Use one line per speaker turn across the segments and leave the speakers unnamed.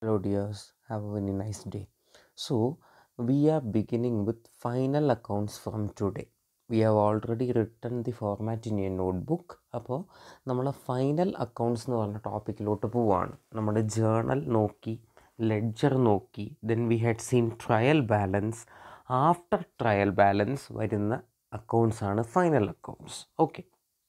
Hello, dears. Have a very nice day. So, we are beginning with final accounts from today. We have already written the format in a notebook. അപ്പോൾ നമ്മൾ final accounts എന്ന് പറഞ്ഞ ടോപ്പിക്കിലോട്ട് പോവാണ് നമ്മുടെ journal നോക്കി ledger നോക്കി then we had seen trial balance after trial balance വരുന്ന accounts ആണ് final accounts okay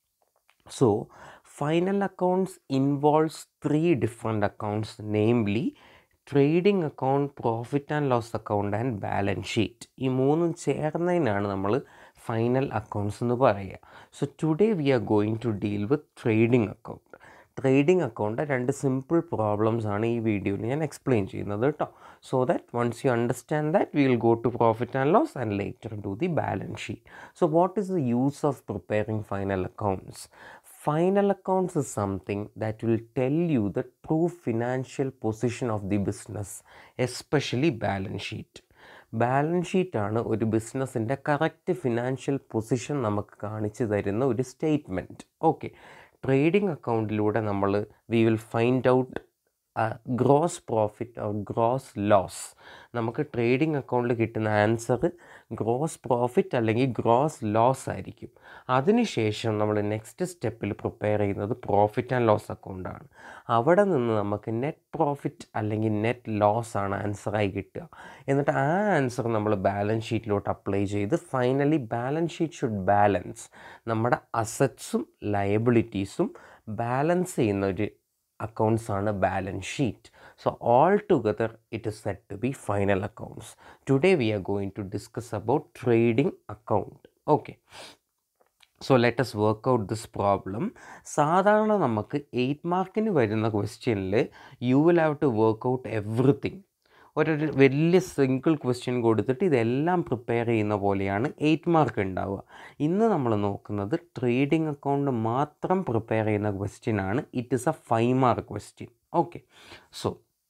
So, final accounts involves three different accounts, namely trading account, profit and loss account and balance sheet. ഈ മൂന്നും ചേർന്നതിനാണ് നമ്മൾ final accounts എന്ന് പറയുക so today we are going to deal with trading account trading account രണ്ട് simple problems ആണ് ഈ വീഡിയോയിൽ ഞാൻ എക്സ്പ്ലെയിൻ ചെയ്യുന്നത് കേട്ടോ so that once you understand that we will go to profit and loss and later do the balance sheet so what is the use of preparing final accounts Final accounts is something that will tell you the true financial position of the business, especially balance sheet. Balance ഷീറ്റാണ് ഒരു ബിസിനസ്സിൻ്റെ correct financial position നമുക്ക് കാണിച്ചു തരുന്ന ഒരു statement okay trading അക്കൗണ്ടിലൂടെ നമ്മൾ we will find out gross profit or gross loss നമുക്ക് ട്രേഡിംഗ് അക്കൗണ്ടിൽ കിട്ടുന്ന ആൻസർ ഗ്രോസ് പ്രോഫിറ്റ് അല്ലെങ്കിൽ ഗ്രോസ് ലോസ് ആയിരിക്കും അതിനുശേഷം നമ്മൾ നെക്സ്റ്റ് സ്റ്റെപ്പിൽ പ്രിപ്പയർ ചെയ്യുന്നത് പ്രോഫിറ്റ് ആൻഡ് ലോസ് അക്കൗണ്ടാണ് അവിടെ നിന്ന് നമുക്ക് നെറ്റ് പ്രോഫിറ്റ് അല്ലെങ്കിൽ നെറ്റ് ലോസ് ആണ് ആൻസറായി കിട്ടുക എന്നിട്ട് ആ ആൻസർ നമ്മൾ ബാലൻസ് ഷീറ്റിലോട്ട് അപ്ലൈ ചെയ്ത് finally balance sheet should balance നമ്മുടെ അസറ്റ്സും ലയബിലിറ്റീസും ബാലൻസ് ചെയ്യുന്ന ഒരു accounts ആണ് balance sheet. So altogether it is said to be final accounts. Today we are going to discuss about trading account. Okay. So let's work out this problem സാധാരണ നമുക്ക് eight മാർക്കിന് വരുന്ന ക്വസ്റ്റ്യനിൽ you will have to work out everything ഒരു വലിയ single question കൊടുത്തിട്ട് ഇതെല്ലാം prepare ചെയ്യുന്ന പോലെയാണ് എയ്റ്റ് മാർക്ക് ഉണ്ടാവുക ഇന്ന് നമ്മൾ നോക്കുന്നത് ട്രേഡിംഗ് അക്കൗണ്ട് മാത്രം പ്രിപ്പയർ ചെയ്യുന്ന ക്വസ്റ്റ്യൻ ആണ് it is a five mark question okay so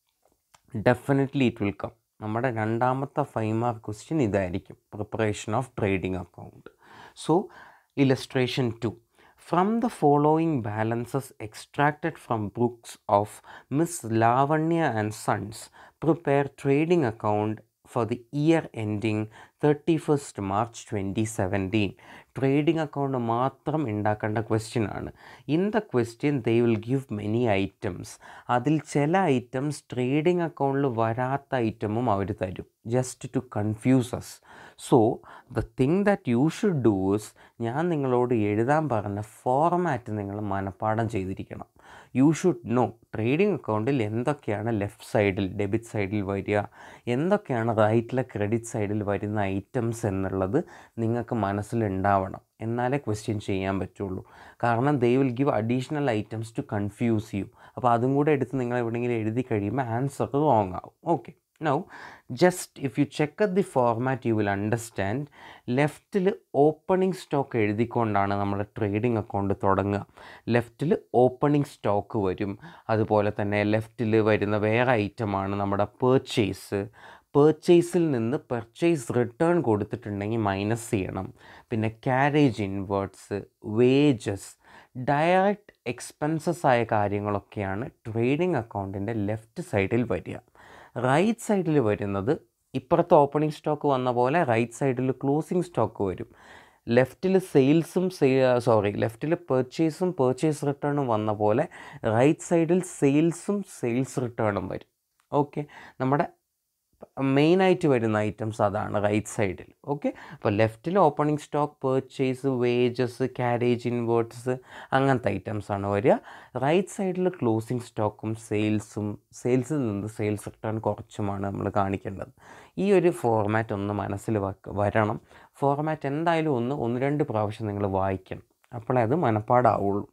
definitely it will come നമ്മുടെ രണ്ടാമത്തെ ഫൈവ് മാർക്ക് ക്വസ്റ്റ്യൻ ഇതായിരിക്കും preparation of trading account so illustration two From the following balances extracted from books of Miss Lavanya and Sons, prepare trading account for the year ending 31st March 2017. Trading account മാത്രം ഉണ്ടാക്കേണ്ട question ആണ് in the question they will give many items അതിൽ ചില items trading അക്കൗണ്ടിൽ വരാത്ത ഐറ്റമും അവർ തരും just to confuse us so the thing that you should do is ഞാൻ നിങ്ങളോട് എഴുതാൻ പറഞ്ഞ ഫോർമാറ്റ് നിങ്ങൾ മനഃപ്പാടം ചെയ്തിരിക്കണം യു ഷുഡ് നോ ട്രേഡിംഗ് അക്കൗണ്ടിൽ എന്തൊക്കെയാണ് ലെഫ്റ്റ് സൈഡിൽ ഡെബിറ്റ് സൈഡിൽ വരിക എന്തൊക്കെയാണ് റൈറ്റിലെ ക്രെഡിറ്റ് സൈഡിൽ വരുന്ന ഐറ്റംസ് എന്നുള്ളത് നിങ്ങൾക്ക് മനസ്സിലുണ്ടാവണം എന്നാലേ ക്വസ്റ്റ്യൻ ചെയ്യാൻ പറ്റുള്ളൂ കാരണം they will give additional items to confuse you അപ്പോൾ അതും കൂടെ എടുത്ത് നിങ്ങൾ എവിടെയെങ്കിലും എഴുതി കഴിയുമ്പോൾ ആൻസർ റോങ് ആവും okay now just if you check at the format you will understand ലെഫ്റ്റിൽ ഓപ്പണിംഗ് സ്റ്റോക്ക് എഴുതിക്കൊണ്ടാണ് നമ്മൾ ട്രേഡിംഗ് അക്കൗണ്ട് തുടങ്ങുക ലെഫ്റ്റിൽ ഓപ്പണിംഗ് സ്റ്റോക്ക് വരും അതുപോലെ തന്നെ ലെഫ്റ്റിൽ വരുന്ന വേറെ ഐറ്റമാണ് നമ്മുടെ പേർച്ചേസ് പേർച്ചേസിൽ നിന്ന് പെർച്ചേസ് റിട്ടേൺ കൊടുത്തിട്ടുണ്ടെങ്കിൽ മൈനസ് ചെയ്യണം പിന്നെ carriage inwards wages direct expenses ആയ കാര്യങ്ങളൊക്കെയാണ് ട്രേഡിംഗ് അക്കൗണ്ടിൻ്റെ ലെഫ്റ്റ് സൈഡിൽ വരിക റൈറ്റ് സൈഡിൽ വരുന്നത് ഇപ്പുറത്തെ ഓപ്പണിംഗ് സ്റ്റോക്ക് വന്ന പോലെ റൈറ്റ് സൈഡിൽ ക്ലോസിംഗ് സ്റ്റോക്ക് വരും ലെഫ്റ്റിൽ സെയിൽസും സോറി ലെഫ്റ്റിൽ പെർച്ചേസും പെർച്ചേസ് റിട്ടേണും വന്ന പോലെ റൈറ്റ് സൈഡിൽ സെയിൽസും സെയിൽസ് റിട്ടേണും വരും ഓക്കെ നമ്മുടെ മെയിനായിട്ട് വരുന്ന ഐറ്റംസ് അതാണ് റൈറ്റ് സൈഡിൽ ഓക്കെ അപ്പോൾ ലെഫ്റ്റിൽ opening stock purchase wages carriage inwards അങ്ങനത്തെ ഐറ്റംസ് ആണ് വരിക റൈറ്റ് സൈഡിൽ ക്ലോസിംഗ് സ്റ്റോക്കും സെയിൽസും സെയിൽസിൽ നിന്ന് സെയിൽസ് റിട്ടേൺ കുറച്ചുമാണ് നമ്മൾ കാണിക്കേണ്ടത് ഈ ഒരു ഫോർമാറ്റ് ഒന്ന് മനസ്സിൽ വരണം ഫോർമാറ്റ് എന്തായാലും ഒന്ന് ഒന്ന് രണ്ട് പ്രാവശ്യം നിങ്ങൾ വായിക്കണം അപ്പോഴേ അത് മനപ്പാടാവുള്ളൂ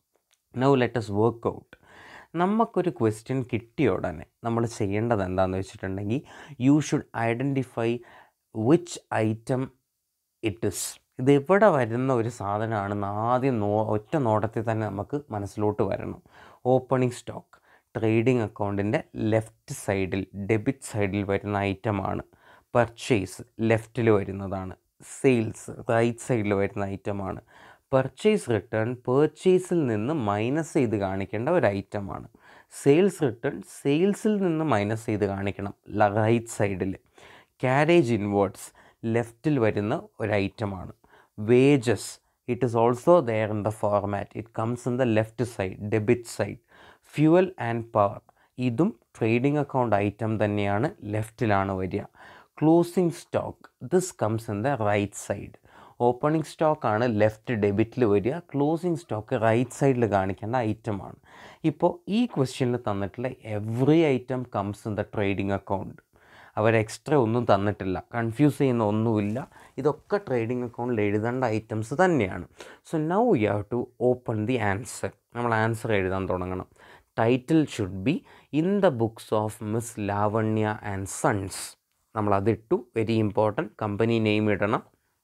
നൗ ലെറ്റസ് വർക്ക് ഔട്ട് നമുക്കൊരു ക്വസ്റ്റ്യൻ കിട്ടിയ ഉടനെ നമ്മൾ ചെയ്യേണ്ടത് എന്താണെന്ന് വെച്ചിട്ടുണ്ടെങ്കിൽ you should identify which item it is ഇത് എവിടെ വരുന്ന ഒരു സാധനമാണെന്ന് ആദ്യം നോ ഒറ്റ നോട്ടത്തിൽ തന്നെ നമുക്ക് മനസ്സിലോട്ട് വരണം ഓപ്പണിംഗ് സ്റ്റോക്ക് ട്രേഡിംഗ് അക്കൗണ്ടിൻ്റെ ലെഫ്റ്റ് സൈഡിൽ ഡെബിറ്റ് സൈഡിൽ വരുന്ന ഐറ്റമാണ് പർച്ചേസ് ലെഫ്റ്റിൽ വരുന്നതാണ് സെയിൽസ് റൈറ്റ് സൈഡിൽ വരുന്ന ഐറ്റമാണ് പർച്ചേസ് റിട്ടേൺ പേർച്ചേസിൽ നിന്ന് മൈനസ് ചെയ്ത് കാണിക്കേണ്ട ഒരു ഐറ്റമാണ് സെയിൽസ് റിട്ടേൺ സെയിൽസിൽ നിന്ന് മൈനസ് ചെയ്ത് കാണിക്കണം റൈറ്റ് സൈഡിൽ ക്യാരേജ് ഇൻവേർട്സ് ലെഫ്റ്റിൽ വരുന്ന ഒരു ഐറ്റമാണ് wages it is also there in the format it comes in the left side debit side fuel and power ഇതും ട്രേഡിംഗ് അക്കൗണ്ട് ഐറ്റം തന്നെയാണ് ലെഫ്റ്റിലാണ് വരിക closing stock this comes in the right side opening സ്റ്റോക്കാണ് left ഡെബിറ്റിൽ വരിക closing stock right സൈഡിൽ കാണിക്കേണ്ട ഐറ്റമാണ് ഇപ്പോൾ ഈ ക്വസ്റ്റ്യനിൽ തന്നിട്ടുള്ള every item comes in the trading account അവർ എക്സ്ട്രാ ഒന്നും തന്നിട്ടില്ല കൺഫ്യൂസ് ചെയ്യുന്ന ഒന്നുമില്ല ഇതൊക്കെ ട്രേഡിംഗ് അക്കൗണ്ടിൽ എഴുതേണ്ട ഐറ്റംസ് തന്നെയാണ് so now you have to open the answer നമ്മൾ ആൻസർ എഴുതാൻ തുടങ്ങണം title should be in the books of miss Lavanya and sons നമ്മൾ അതിട്ടു വെരി ഇമ്പോർട്ടൻറ്റ് കമ്പനി നെയിം ഇടണം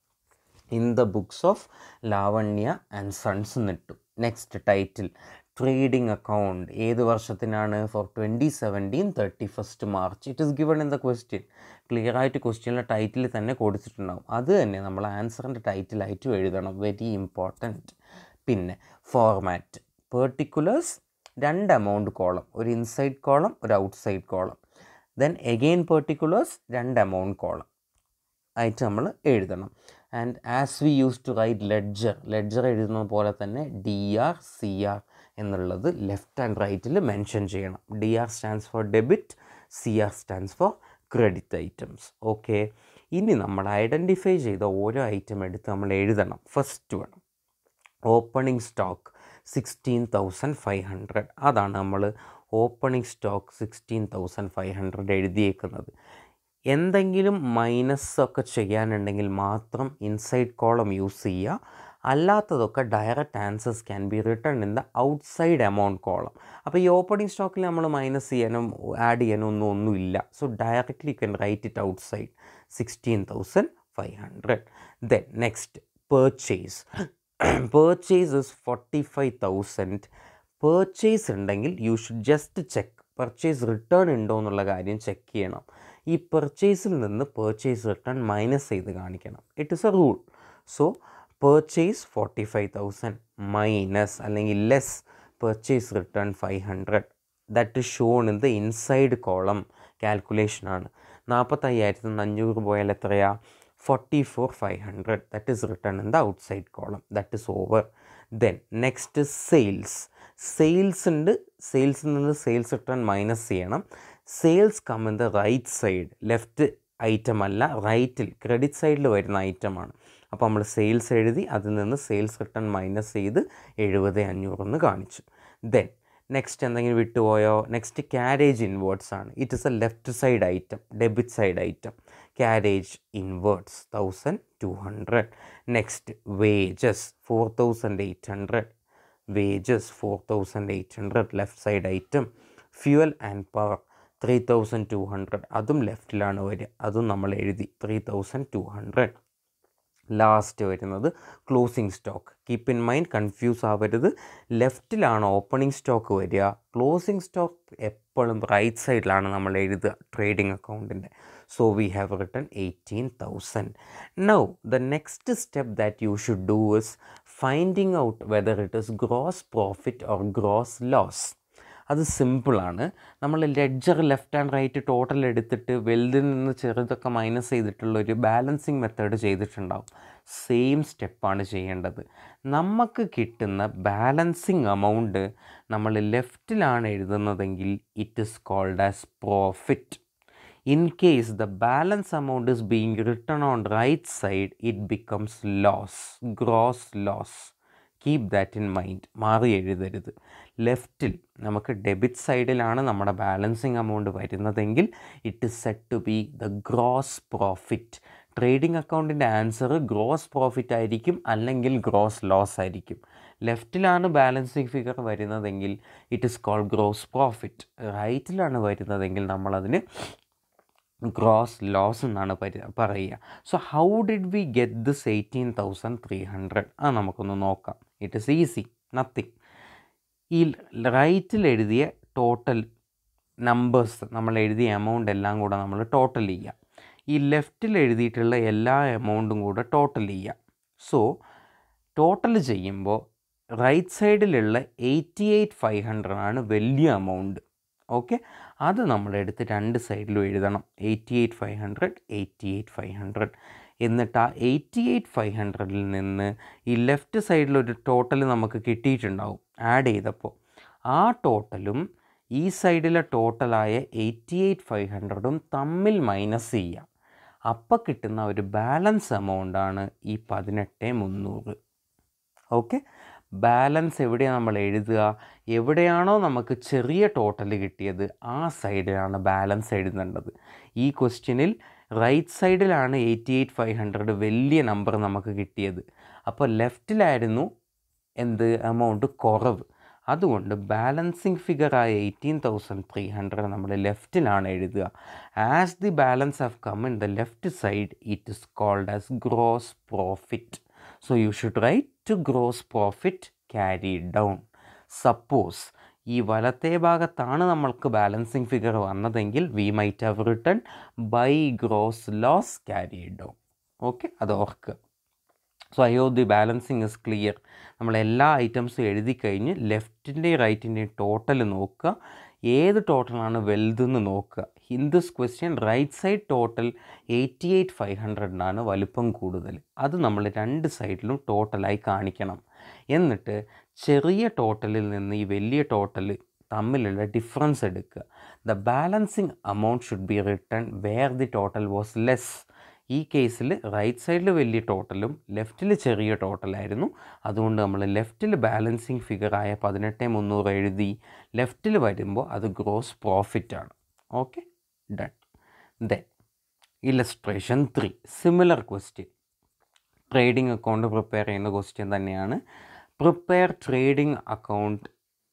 in the books of Lavanya and sons എന്നിട്ടു നെക്സ്റ്റ് ടൈറ്റിൽ ട്രേഡിംഗ് അക്കൗണ്ട് ഏത് വർഷത്തിനാണ് for twenty seventeen thirty first March it is given in the question clear ആയിട്ട് ക്വസ്റ്റ്യനിലെ title തന്നെ കൊടുത്തിട്ടുണ്ടാവും അത് തന്നെ നമ്മൾ ആൻസറിൻ്റെ ടൈറ്റിലായിട്ടും എഴുതണം വെരി ഇമ്പോർട്ടൻറ്റ് പിന്നെ ഫോർമാറ്റ് പെർട്ടിക്കുലേഴ്സ് രണ്ട് എമൗണ്ട് കോളം ഒരു ഇൻസൈഡ് കോളം ഒരു outside column then again particulars രണ്ട് എമൗണ്ട് കോളം ആയിട്ട് നമ്മൾ എഴുതണം and as we use to write ledger ledger എഴുതുന്ന പോലെ തന്നെ ഡി ആർ സി ആർ എന്നുള്ളത് ലെഫ്റ്റ് ആൻഡ് റൈറ്റിൽ മെൻഷൻ ചെയ്യണം D R stands for debit C R stands for credit items okay ഇനി നമ്മൾ ഐഡൻറ്റിഫൈ ചെയ്ത ഓരോ ഐറ്റം എടുത്ത് നമ്മൾ എഴുതണം first one opening stock sixteen thousand five hundred അതാണ് നമ്മൾ opening stock sixteen thousand five hundred എഴുതിയേക്കുന്നത് എന്തെങ്കിലും മൈനസ് ഒക്കെ ചെയ്യാനുണ്ടെങ്കിൽ മാത്രം ഇൻസൈഡ് കോളം യൂസ് ചെയ്യുക അല്ലാത്തതൊക്കെ direct answers can be written in the outside amount column അപ്പോൾ ഈ ഓപ്പണിംഗ് സ്റ്റോക്കിൽ നമ്മൾ മൈനസ് ചെയ്യാനും ആഡ് ചെയ്യാനും ഒന്നും ഒന്നുമില്ല so directly can write it outside sixteen thousand five hundred then next purchase purchase is forty five thousand purchase ഉണ്ടെങ്കിൽ you should just check purchase return ഉണ്ടോ എന്നുള്ള കാര്യം ചെക്ക് ചെയ്യണം ഈ പെർച്ചേസിൽ നിന്ന് പേർച്ചേസ് റിട്ടേൺ മൈനസ് ചെയ്ത് കാണിക്കണം it is a rule so purchase forty five thousand minus അല്ലെങ്കിൽ less purchase return five hundred that is shown in the inside column കാൽക്കുലേഷനാണ് നാൽപ്പത്തയ്യായിരത്തി നിന്ന് അഞ്ഞൂറ് പോയാൽ എത്രയാ forty four five hundred that is written in the outside column that is over then next sales sales ഉണ്ട് സെയിൽസിൽ നിന്ന് സെയിൽസ് റിട്ടേൺ മൈനസ് ചെയ്യണം sales come in the right side left item അല്ല റൈറ്റിൽ ക്രെഡിറ്റ് സൈഡിൽ വരുന്ന ഐറ്റമാണ് അപ്പോൾ നമ്മൾ സെയിൽസ് എഴുതി അതിൽ നിന്ന് സെയിൽസ് റിട്ടേൺ മൈനസ് ചെയ്ത് എഴുപത് അഞ്ഞൂറെന്ന് കാണിച്ചു ദെൻ നെക്സ്റ്റ് എന്തെങ്കിലും വിട്ടുപോയോ നെക്സ്റ്റ് ക്യാരേജ് ഇൻവേർട്സ് ആണ് it is a left side item debit side item carriage inwards thousand two hundred next wages four thousand eight hundred wages four thousand eight hundred left side item fuel and power three thousand two hundred അതും ലെഫ്റ്റിലാണ് വരിക അതും നമ്മൾ എഴുതി three thousand two hundred last വരുന്നത് closing stock keep in mind confuse ആവരുത് ലെഫ്റ്റിലാണ് opening stock വരിക ക്ലോസിംഗ് സ്റ്റോക്ക് എപ്പോഴും റൈറ്റ് സൈഡിലാണ് നമ്മൾ എഴുതുക ട്രേഡിംഗ് അക്കൗണ്ടിൻ്റെ so we have written eighteen thousand now the next step that you should do is finding out whether it is gross profit or gross loss അത് സിമ്പിളാണ് നമ്മൾ ledger left and right total എടുത്തിട്ട് വലുതിൽ നിന്ന് ചെറുതൊക്കെ minus ചെയ്തിട്ടുള്ള ഒരു balancing method ചെയ്തിട്ടുണ്ടാവും സെയിം സ്റ്റെപ്പാണ് ചെയ്യേണ്ടത് നമുക്ക് കിട്ടുന്ന ബാലൻസിങ് എമൗണ്ട് നമ്മൾ ലെഫ്റ്റിലാണ് എഴുതുന്നതെങ്കിൽ it is called as profit in case the balance amount is being written on right side it becomes loss gross loss keep that in mind മാറി എഴുതരുത് ലെഫ്റ്റിൽ നമുക്ക് ഡെബിറ്റ് സൈഡിലാണ് നമ്മുടെ ബാലൻസിങ് എമൗണ്ട് വരുന്നതെങ്കിൽ it is set to be the gross profit trading അക്കൗണ്ടിൻ്റെ answer gross profit ആയിരിക്കും അല്ലെങ്കിൽ ഗ്രോസ് ലോസ് ആയിരിക്കും ലെഫ്റ്റിലാണ് ബാലൻസിങ് ഫിഗർ വരുന്നതെങ്കിൽ it is called gross profit റൈറ്റിലാണ് വരുന്നതെങ്കിൽ നമ്മളതിന് ഗ്രോസ് ലോസ് എന്നാണ് പരി പറയുക so how did we get this eighteen thousand three hundred അത് നമുക്കൊന്ന് നോക്കാം ഇറ്റ് ഇസ് ഈസി നത്തിങ് ഈ റൈറ്റിൽ എഴുതിയ ടോട്ടൽ നമ്പേഴ്സ് നമ്മൾ എഴുതിയ എമൗണ്ട് എല്ലാം കൂടെ നമ്മൾ ടോട്ടൽ ചെയ്യുക ഈ ലെഫ്റ്റിൽ എഴുതിയിട്ടുള്ള എല്ലാ എമൗണ്ടും കൂടെ ടോട്ടൽ ചെയ്യുക സോ ടോട്ടൽ ചെയ്യുമ്പോൾ റൈറ്റ് സൈഡിലുള്ള എയ്റ്റി എയ്റ്റ് ഫൈവ് ഹൺഡ്രഡ് ആണ് വലിയ എമൗണ്ട് ഓക്കെ അത് നമ്മളെടുത്ത് രണ്ട് സൈഡിലും എഴുതണം eighty eight five hundred eighty eight five hundred എന്നിട്ട് ആ എയ്റ്റി എയ്റ്റ് ഫൈവ് ഹൺഡ്രഡിൽ നിന്ന് ഈ ലെഫ്റ്റ് സൈഡിലൊരു ടോട്ടൽ നമുക്ക് കിട്ടിയിട്ടുണ്ടാവും ആഡ് ചെയ്തപ്പോൾ ആ ടോട്ടലും ഈ സൈഡിലെ ടോട്ടലായ എയ്റ്റി എയ്റ്റ് ഫൈവ് ഹൺഡ്രഡും തമ്മിൽ മൈനസ് ചെയ്യാം അപ്പോൾ കിട്ടുന്ന ഒരു ബാലൻസ് എമൗണ്ടാണ് ഈ പതിനെട്ട് മുന്നൂറ് ഓക്കെ ബാലൻസ് എവിടെയാണ് നമ്മൾ എഴുതുക എവിടെയാണോ നമുക്ക് ചെറിയ ടോട്ടൽ കിട്ടിയത് ആ സൈഡിലാണ് ബാലൻസ് എഴുതേണ്ടത് ഈ ക്വസ്റ്റ്യനിൽ റൈറ്റ് സൈഡിലാണ് എയ്റ്റി എയ്റ്റ് ഫൈവ് ഹൺഡ്രഡ് വലിയ നമ്പർ നമുക്ക് കിട്ടിയത് അപ്പോൾ ലെഫ്റ്റിലായിരുന്നു എന്ത് എമൗണ്ട് കുറവ് അതുകൊണ്ട് ബാലൻസിങ് ഫിഗറായ എയ്റ്റീൻ തൗസൻഡ് ത്രീ ഹൺഡ്രഡ് നമ്മൾ ലെഫ്റ്റിലാണ് എഴുതുക as the balance have come in the left side it is called as gross profit so you should write to gross profit carry down suppose ഈ വലത്തെ ഭാഗത്താണ് നമ്മൾക്ക് ബാലൻസിങ് ഫിഗർ വന്നതെങ്കിൽ we might have written by gross loss carry down okay അത് ഓർക്കുക so I hope the balancing is clear നമ്മൾ എല്ലാ ഐറ്റംസും എഴുതി കഴിഞ്ഞ് ലെഫ്റ്റിൻ്റെയും റൈറ്റിൻ്റെയും ടോട്ടൽ നോക്കുക ഏത് ടോട്ടലാണ് വലുതെന്ന് നോക്കുക in this question right side total eighty eight five ഹൺഡ്രഡിനാണ് വലുപ്പം കൂടുതൽ അത് നമ്മൾ രണ്ട് സൈഡിലും ടോട്ടലായി കാണിക്കണം എന്നിട്ട് ചെറിയ ടോട്ടലിൽ നിന്ന് ഈ വലിയ ടോട്ടൽ തമ്മിലുള്ള ഡിഫറൻസ് എടുക്കുക the balancing amount should be written where the total was less ഈ കേസിൽ റൈറ്റ് സൈഡിൽ വലിയ ടോട്ടലും ലെഫ്റ്റിൽ ചെറിയ ടോട്ടലായിരുന്നു അതുകൊണ്ട് നമ്മൾ ലെഫ്റ്റിൽ ബാലൻസിങ് ഫിഗറായ പതിനെട്ട് മുന്നൂറ് എഴുതി ലെഫ്റ്റിൽ വരുമ്പോൾ അത് ഗ്രോസ് പ്രോഫിറ്റ് ആണ് okay done then illustration three similar question trading account prepare ചെയ്യുന്ന ക്വസ്റ്റ്യൻ തന്നെയാണ് prepare trading account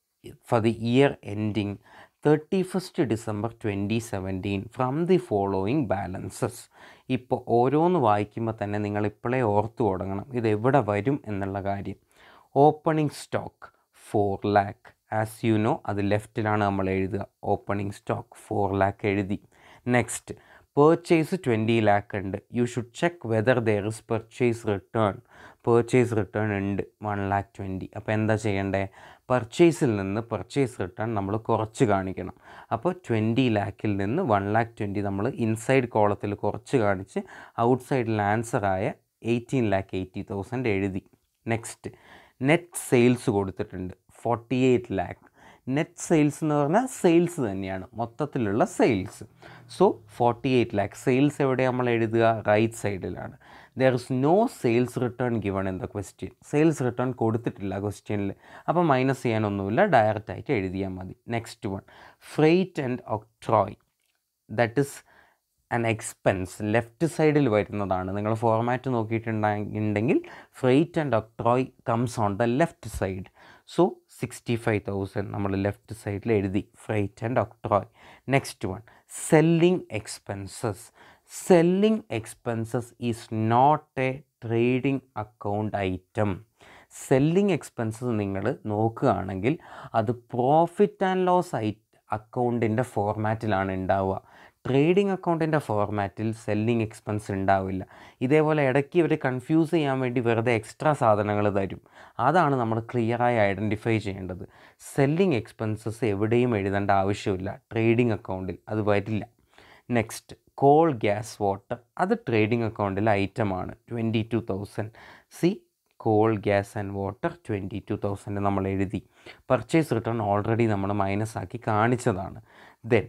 for the year ending thirty first December twenty seventeen from the following balances ഇപ്പോൾ ഓരോന്ന് വായിക്കുമ്പോൾ തന്നെ നിങ്ങൾ ഇപ്പോഴേ ഓർത്തു തുടങ്ങണം ഇത് എവിടെ വരും എന്നുള്ള കാര്യം opening stock four lakh as you know അത് ലെഫ്റ്റിലാണ് നമ്മൾ എഴുതുക ഓപ്പണിംഗ് സ്റ്റോക്ക് ഫോർ ലാക്ക് എഴുതി നെക്സ്റ്റ് പേർച്ചേസ് ട്വൻറ്റി ലാക്ക് ഉണ്ട് you should check whether there is purchase return purchase return ഉണ്ട് വൺ ലാക്ക് ട്വൻറ്റി അപ്പോൾ എന്താ ചെയ്യേണ്ടത് പർച്ചേസിൽ നിന്ന് പർച്ചേസ് റിട്ടേൺ നമ്മൾ കുറച്ച് കാണിക്കണം അപ്പോൾ ട്വൻറ്റി ലാക്കിൽ നിന്ന് വൺ ലാക്ക് ട്വൻറ്റി നമ്മൾ ഇൻസൈഡ് കോളത്തിൽ കുറച്ച് കാണിച്ച് ഔട്ട് സൈഡിൽ ആൻസറായ എയ്റ്റീൻ ലാക്ക് എയ്റ്റി തൗസൻഡ് എഴുതി നെക്സ്റ്റ് നെറ്റ് സെയിൽസ് കൊടുത്തിട്ടുണ്ട് forty eight lakh net sales എന്ന് പറഞ്ഞാൽ സെയിൽസ് തന്നെയാണ് മൊത്തത്തിലുള്ള sales so forty eight lakh sales എവിടെ നമ്മൾ എഴുതുക റൈറ്റ് സൈഡിലാണ് there is no sales return given in the question sales return കൊടുത്തിട്ടില്ല ക്വസ്റ്റ്യനിൽ അപ്പോൾ മൈനസ് ചെയ്യാനൊന്നുമില്ല ഡയറക്റ്റ് ആയിട്ട് എഴുതിയാൽ മതി next one freight and octroi that is an expense left സൈഡിൽ വരുന്നതാണ് നിങ്ങൾ ഫോർമാറ്റ് നോക്കിയിട്ടുണ്ടെങ്കിൽ freight and octroi comes on the left side so sixty five thousand നമ്മൾ ലെഫ്റ്റ് സൈഡിൽ എഴുതി freight and octroi next one selling expenses selling expenses is not a trading account item selling expenses നിങ്ങൾ നോക്കുകയാണെങ്കിൽ അത് profit and loss I അക്കൗണ്ടിൻ്റെ ഫോർമാറ്റിലാണ് ഉണ്ടാവുക trading അക്കൗണ്ടിൻ്റെ ഫോർമാറ്റിൽ സെല്ലിംഗ് എക്സ്പെൻസ് ഉണ്ടാവില്ല ഇതേപോലെ ഇടയ്ക്ക് ഇവർ കൺഫ്യൂസ് ചെയ്യാൻ വേണ്ടി വെറുതെ എക്സ്ട്രാ സാധനങ്ങൾ തരും അതാണ് നമ്മൾ ക്ലിയറായി ഐഡൻറ്റിഫൈ ചെയ്യേണ്ടത് സെല്ലിംഗ് എക്സ്പെൻസസ് എവിടെയും എഴുതേണ്ട ആവശ്യമില്ല ട്രേഡിംഗ് അക്കൗണ്ടിൽ അത് വരില്ല നെക്സ്റ്റ് കോൾ ഗ്യാസ് വാട്ടർ അത് ട്രേഡിംഗ് അക്കൗണ്ടിലെ ഐറ്റമാണ് twenty two thousand C coal gas and water twenty two thousand നമ്മൾ എഴുതി പർച്ചേസ് റിട്ടേൺ ഓൾറെഡി നമ്മൾ മൈനസ് ആക്കി കാണിച്ചതാണ് then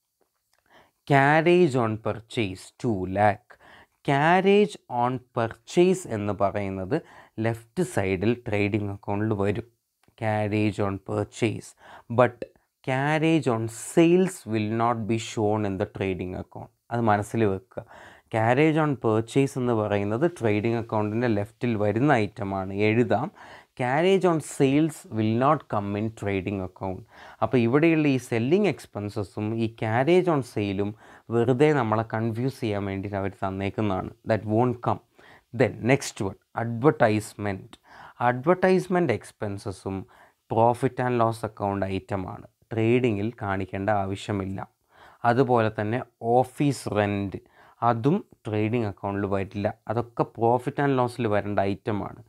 carriage on purchase two lakh carriage on purchase എന്ന് പറയുന്നത് ലെഫ്റ്റ് സൈഡിൽ ട്രേഡിംഗ് അക്കൗണ്ടിൽ വരും carriage on purchase but carriage on sales will not be shown in the trading account അത് മനസ്സിൽ വെക്കുക ക്യാരേജ് ഓൺ പർച്ചേസ് എന്ന് പറയുന്നത് ട്രേഡിംഗ് അക്കൗണ്ടിൻ്റെ ലെഫ്റ്റിൽ വരുന്ന ഐറ്റമാണ് എഴുതാം carriage on sales will not come in trading account അപ്പോൾ ഇവിടെയുള്ള ഈ സെല്ലിംഗ് എക്സ്പെൻസസും ഈ ക്യാരേജ് ഓൺ സെയിലും വെറുതെ നമ്മളെ കൺഫ്യൂസ് ചെയ്യാൻ വേണ്ടിയിട്ട് അവർ തന്നേക്കുന്നതാണ് that won't come then next one advertisement advertisement എക്സ്പെൻസസും പ്രോഫിറ്റ് ആൻഡ് ലോസ് അക്കൗണ്ട് ഐറ്റമാണ് ട്രേഡിങ്ങിൽ കാണിക്കേണ്ട ആവശ്യമില്ല അതുപോലെ തന്നെ ഓഫീസ് റെൻറ്റ് അതും ട്രേഡിംഗ് അക്കൗണ്ടിൽ വരില്ല അതൊക്കെ പ്രോഫിറ്റ് ആൻഡ് ലോസിൽ വരേണ്ട ഐറ്റമാണ്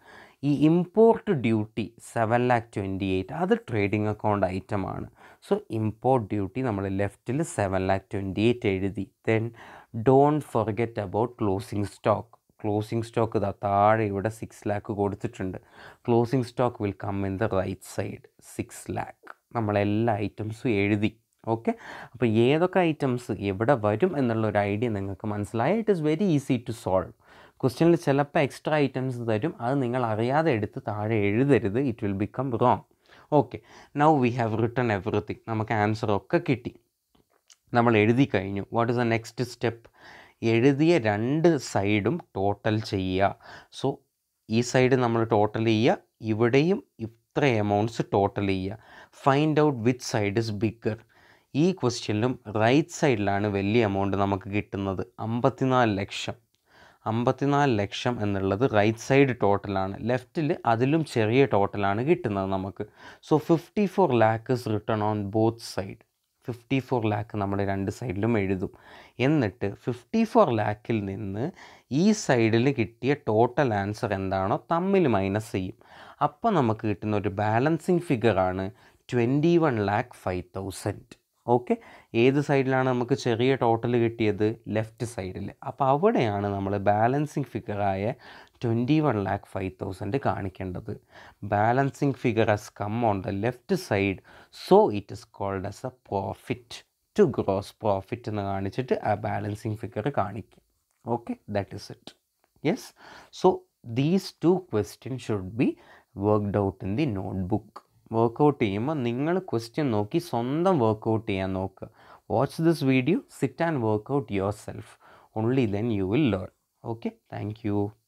ഈ import duty seven lakh twenty eight അത് ട്രേഡിംഗ് അക്കൗണ്ട് ഐറ്റമാണ് സോ ഇമ്പോർട്ട് ഡ്യൂട്ടി നമ്മൾ ലെഫ്റ്റിൽ സെവൻ ലാക്ക് ട്വൻറ്റി എയ്റ്റ് എഴുതി then don't forget about closing stock closing stock ഇതാ താഴെ ഇവിടെ സിക്സ് ലാക്ക് കൊടുത്തിട്ടുണ്ട് closing stock will come in the right side six lakh നമ്മളെല്ലാ ഐറ്റംസും എഴുതി ഓക്കെ അപ്പോൾ ഏതൊക്കെ ഐറ്റംസ് എവിടെ വരും എന്നുള്ള ഒരു ഐഡിയ നിങ്ങൾക്ക് മനസ്സിലായി it is very easy to solve ക്വസ്റ്റ്യനിൽ ചിലപ്പോൾ എക്സ്ട്രാ ഐറ്റംസ് തരും അത് നിങ്ങൾ അറിയാതെ എടുത്ത് താഴെ എഴുതരുത് it will become wrong okay now we have written everything നമുക്ക് ആൻസർ ഒക്കെ കിട്ടി നമ്മൾ എഴുതി കഴിഞ്ഞു what is the next step എഴുതിയ രണ്ട് സൈഡും ടോട്ടൽ ചെയ്യുക സോ ഈ സൈഡ് നമ്മൾ ടോട്ടൽ ചെയ്യുക ഇവിടെയും ഇത്ര എമൗണ്ട്സ് ടോട്ടൽ ചെയ്യുക find out which side is bigger ഈ ക്വസ്റ്റ്യനിലും റൈറ്റ് സൈഡിലാണ് വലിയ എമൗണ്ട് നമുക്ക് കിട്ടുന്നത് അമ്പത്തിനാല് ലക്ഷം അമ്പത്തിനാല് ലക്ഷം എന്നുള്ളത് റൈറ്റ് സൈഡ് ടോട്ടലാണ് ലെഫ്റ്റിൽ അതിലും ചെറിയ ടോട്ടലാണ് കിട്ടുന്നത് നമുക്ക് so fifty four lakh is return on both side fifty four lakh നമ്മൾ രണ്ട് സൈഡിലും എഴുതും എന്നിട്ട് ഫിഫ്റ്റി ഫോർ ലാക്കിൽ നിന്ന് ഈ സൈഡിൽ കിട്ടിയ ടോട്ടൽ ആൻസർ എന്താണോ തമ്മിൽ മൈനസ് ചെയ്യും അപ്പോൾ നമുക്ക് കിട്ടുന്ന ഒരു ബാലൻസിങ് ഫിഗറാണ് twenty one lakh five thousand okay ഏത് സൈഡിലാണ് നമുക്ക് ചെറിയ ടോട്ടൽ കിട്ടിയത് ലെഫ്റ്റ് സൈഡിൽ അപ്പോൾ അവിടെയാണ് നമ്മൾ ബാലൻസിങ് ഫിഗറായ twenty one lakh five thousand കാണിക്കേണ്ടത് balancing figure has come on the left side so it is called as a profit to gross profit എന്ന് കാണിച്ചിട്ട് ആ ബാലൻസിങ് ഫിഗർ കാണിക്കും okay that is it yes so these two question should be worked out in the notebook work out ചെയ്യുമ്പോൾ നിങ്ങൾ question നോക്കി സ്വന്തം work out ചെയ്യാൻ നോക്കുക watch this video sit and work out your self only then you will learn okay thank U